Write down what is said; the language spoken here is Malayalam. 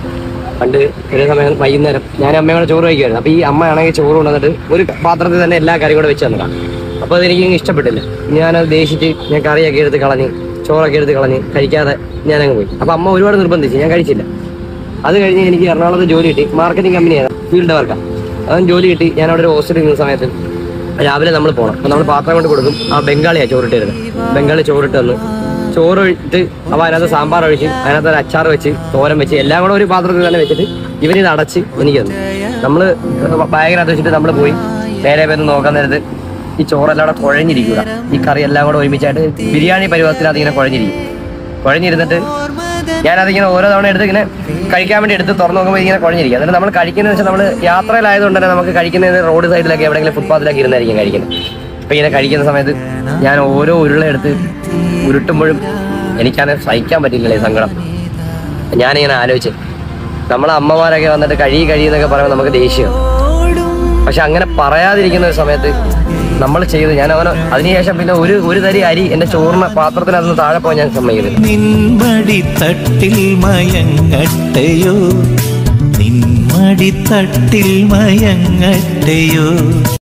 പണ്ട് ഒരു സമയം വൈകുന്നേരം ഞാൻ അമ്മയോട് ചോറ് കഴിക്കുമായിരുന്നു അപ്പൊ ഈ അമ്മയാണെങ്കിൽ ചോറ് കൊണ്ടുവന്നിട്ട് ഒരു പാത്രത്തിൽ തന്നെ എല്ലാ കറിയും കൂടെ വെച്ച് തന്നതാണ് അപ്പൊ അതെനിക്ക് അങ്ങ് ഇഷ്ടപ്പെട്ടില്ല ഞാനത് ദേഷിച്ച് ഞാൻ കറിയൊക്കെ എടുത്ത് കളഞ്ഞ് ചോറൊക്കെ എടുത്ത് കളഞ്ഞ് കഴിക്കാതെ ഞാനങ്ങ് പോയി അപ്പൊ അമ്മ ഒരുപാട് നിർബന്ധിച്ചു ഞാൻ കഴിച്ചില്ല അത് കഴിഞ്ഞ് എനിക്ക് എറണാകുളത്ത് ജോലി കിട്ടി മാർക്കറ്റിംഗ് കമ്പനിയാണ് ഫീൽഡ് വർക്കാണ് അതും ജോലി കിട്ടി ഞാൻ അവിടെ ഒരു ഹോസ്റ്റലിൽ നിന്ന സമയത്ത് രാവിലെ നമ്മൾ പോകണം അപ്പൊ നമ്മൾ പാത്രം കൊണ്ട് കൊടുക്കും ആ ബംഗാളിയാ ചോറിട്ട് തരുന്നത് ബംഗാളി ചോറിട്ട് തന്ന് ചോറ് ഒഴിച്ച് അപ്പൊ അതിനകത്ത് സാമ്പാർ ഒഴിച്ച് അതിനകത്ത് ഒരു അച്ചാർ വെച്ച് തോരൻ വെച്ച് എല്ലാം കൂടെ ഒരു പാത്രത്തിൽ തന്നെ വെച്ചിട്ട് ഇവരിത് അടച്ച് എനിക്ക് തന്നു നമ്മള് ബാഗിനകത്ത് വെച്ചിട്ട് നമ്മൾ പോയി നേരെ പോയി നോക്കാൻ നേരത്ത് ഈ ചോറെല്ലാം കൂടെ കുഴഞ്ഞിരിക്കുക ഈ കറി എല്ലാം കൂടെ ഒരുമിച്ചായിട്ട് ബിരിയാണി പരുവത്തിനകത്ത് ഇങ്ങനെ കുഴഞ്ഞിരിക്കും കുഴഞ്ഞിരുന്നിട്ട് ഞാനതിങ്ങനെ ഓരോ തവണ എടുത്ത് ഇങ്ങനെ കഴിക്കാൻ വേണ്ടി എടുത്ത് തുറന്നു നോക്കുമ്പോൾ ഇങ്ങനെ കുഴഞ്ഞിരിക്കും എന്നിട്ട് നമ്മൾ കഴിക്കുന്നത് വെച്ചാൽ നമ്മൾ യാത്രയിലായതുകൊണ്ട് തന്നെ നമുക്ക് കഴിക്കുന്നത് റോഡ് സൈഡിലൊക്കെ എവിടെയെങ്കിലും ഫുട്പാത്തിലൊക്കെ ഇരുന്നായിരിക്കും കഴിക്കുന്നത് അപ്പൊ ഇങ്ങനെ കഴിക്കുന്ന സമയത്ത് ഞാൻ ഓരോ ഉരുള എടുത്ത് ഉരുട്ടുമ്പോഴും എനിക്കാണ് സഹിക്കാൻ പറ്റില്ലല്ലേ ഈ സങ്കടം ഞാനിങ്ങനെ ആലോചിച്ച് നമ്മളെ അമ്മമാരൊക്കെ വന്നിട്ട് കഴി കഴിയെന്നൊക്കെ പറയുമ്പോൾ നമുക്ക് ദേഷ്യം പക്ഷെ അങ്ങനെ പറയാതിരിക്കുന്ന ഒരു സമയത്ത് നമ്മൾ ചെയ്ത് ഞാൻ അവന് അതിനുശേഷം പിന്നെ ഒരു ഒരു തരി അരി എന്റെ ചോറിന് പാത്രത്തിനകത്ത് താഴെ പോകാൻ ഞാൻ സമ്മതിക്കുന്നില്ല നിൻമടി തട്ടിൽ മയങ്ങട്ടെയോ നിൻമടി തട്ടിൽ മയങ്ങട്ടെയോ